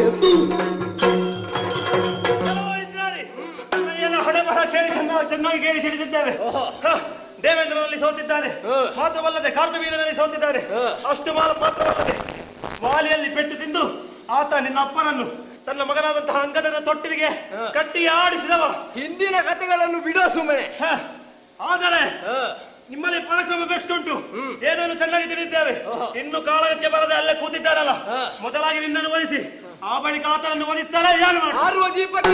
ಎಂದು ಕೆಲವು ಇದ್ದಾರೆ. ಎಲ್ಲ ಹಣೆ ಬರಹ ಕೇಳಿ ಚೆನ್ನ- ಚೆನ್ನಾಗಿ ಕೇಳಿ ತಿಳಿದಿದ್ದೇವೆ ಓಹೋ. ಹ, ದೇವೇಂದ್ರನಲ್ಲಿ ಸೋತಿದ್ದಾರೆ ಹ. ಮಾತ್ರವಲ್ಲದೆ ಕಾರ್ದವೀರನಲ್ಲಿ ಸೋತಿದ್ದಾರೆ ಹ. ಅಷ್ಟು ಮಾತ್ರ ಮಾತ್ರವಲ್ಲದೆ ವಾಲಿಯಲ್ಲಿ ಪೆಟ್ಟು ತಿಂದು ಆತ ನಿನ್ನ ಅಪ್ಪನನ್ನು ತನ್ನ ಮಗನಾದಂತಹ ಅಂಗದನ ತೊಟ್ಟಿಲಿಗೆ ಹ. ಕಟ್ಟಿ ಆಡಿಸಿದವ ಹಿಂದಿನ ಕಥೆಗಳನ್ನು ಬಿಡೋ ಸುಮ್ಮನೆ ಹ, ಆದರೆ ಹ. ನಿಮ್ಮಲ್ಲಿ ಪರಾಕ್ರಮ ಬೆಷ್ಟುಂಟು ಏನೇನು ಚೆನ್ನಾಗಿ ತಿಳಿದಿದ್ದೇವೆ ಓಹೋ. ಇನ್ನು ಕಾಳಗಕ್ಕೆ ಬರದೆ ಅಲ್ಲೇ ಕೂತಿದ್ದಾರಲ್ಲ ಹ. ಮೊದಲಾಗಿ ನಿನ್ನನ್ನು ವಧಿಸಿ ಆ ಬಳಿಕ ಆತನನ್ನು ವಧಿಸ್ತಾರ ಏನು ಮಾಡಿ ಆರುವ ದೀಪಕ್ಕೆ